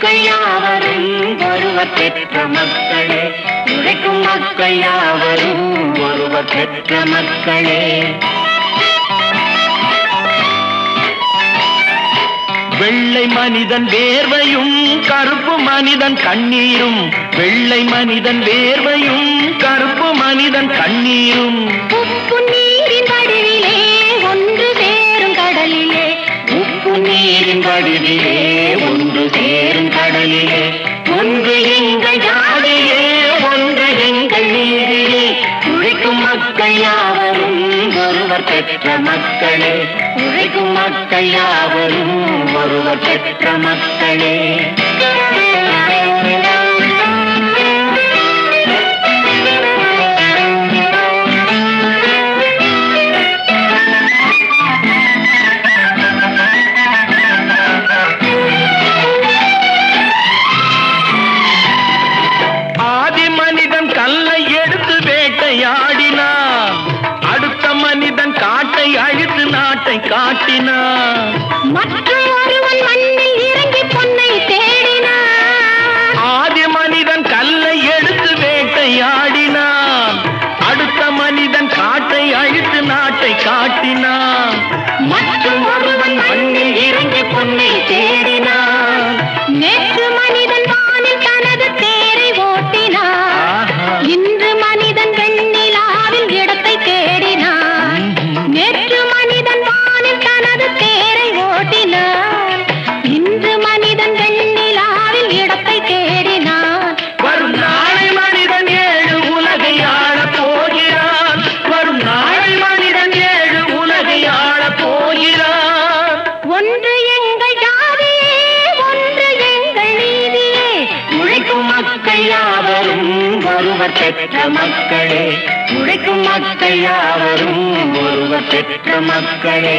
மக்கள் யாவரும் ஒருவர் பெற்ற மக்களே உழைக்கும் மக்கள் யாவரும் ஒருவர் பெற்ற மக்களே வெள்ளை மனிதன் வேர்வையும் கருப்பு மனிதன் கண்ணீரும் வெள்ளை மனிதன் வேர்வையும் கருப்பு மனிதன் கண்ணீரும் உப்பு நீரின் வடிவிலே ஒன்று சேரும் கடலிலே உப்பு நீரின் வடிவிலே ஒன்று சேரும் கடலிலே ஒன்று எங்கள் ஜாதியே ஒன்று எங்கள் நீதியே உழைக்கும் மக்கள் யாவரும் ஒருவர் பெற்ற மக்களே உழைக்கும் மக்கள் யாவரும் ஒருவர் பெற்ற மக்களே ஆதி மனிதன் கல்லை எடுத்து வேட்டையாடினான் அடுத்த மனிதன் காட்டை அழித்து நாட்டை காட்டினான் மற்றும் ஒருவன் மண்ணில் இறங்கி பொன்னை தேடினான் ஆதி மனிதன் கல்லை எடுத்து வேட்டையாடினான் அடுத்த மனிதன் காட்டை அழித்து நாட்டை காட்டினான் மற்றும் ஒருவன் மண்ணில் இறங்கி பொன்னை தேடினான் நேற்று மனிதன் வானில் தனது தேரை ஓட்டினான் ஆஹா. இன்று மனிதன் வெண்ணிலாவில் இடத்தை தேடினான் நேற்று மனிதன் வானில் தனது தேரை ஓட்டினான் இன்று மனிதன் வெண்ணிலாவில் இடத்தை தேடினான் வரும் நாளை மனிதன் ஏழு உலகை ஆளப் போகிறான் வரும் நாளை மனிதன் ஏழு உலகை ஆளப் போகிறான் ஒன்று எங்கள் ஜாதியே ஒன்று எங்கள் நீதியே உழைக்கும் மக்கள் யாவரும் ஒருவர் பெற்ற மக்களே உழைக்கும் மக்கள் யாவரும் ஒருவர் பெற்ற மக்களே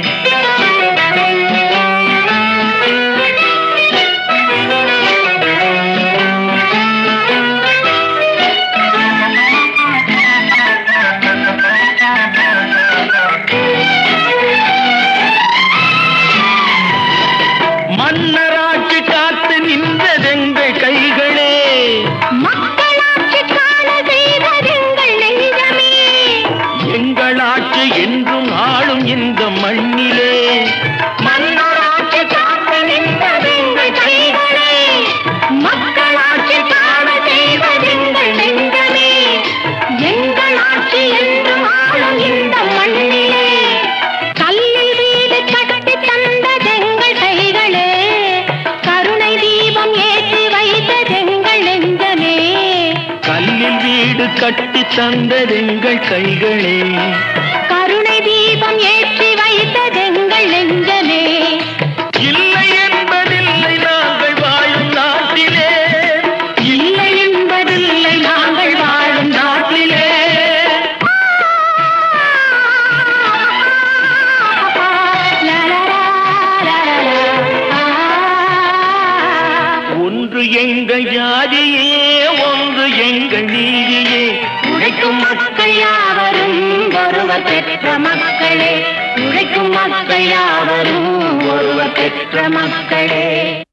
மன்னராட்சி காத்து நின்றதெங்கள் கைகளே மக்களாட்சி காண செய்ததெங்கள் நெஞ்சமே எங்கள் ஆட்சி என்றும் ஆளும் இந்த மண்ணிலே மன்னராட்சி காத்து நின்றதெங்கள் கைகளே மக்களாட்சி காண செய்வதெங்கள் நெஞ்சமே எங்கள் ஆட்சி என்றும் ஆளும் இந்த மண்ணிலே கல்லில் வீடு கட்டி தந்ததெங்கள் கைகளே கருணை தீபம் ஏற்றி வைத்ததெங்கள் நெஞ்சமே கல்லில் வீடு கட்டி தந்ததெங்கள் கைகளே கருணை தீபம் ஏற்றி வைத்ததெங்கள் நெஞ்சமே இல்லை என்பதில்லை நாங்கள் வாழும் நாட்டிலே இல்லை என்பதில்லை நாங்கள் வாழும் நாட்டிலே ஒன்று எங்கள் ஜாதியே ஒன்று எங்கள் நீதியே உழைக்கும் மக்கள் யாவரும் ஒருவர் பெற்ற மக்களே உழைக்கும் மக்கள் யாவரும் ஒருவர் பெற்ற மக்களே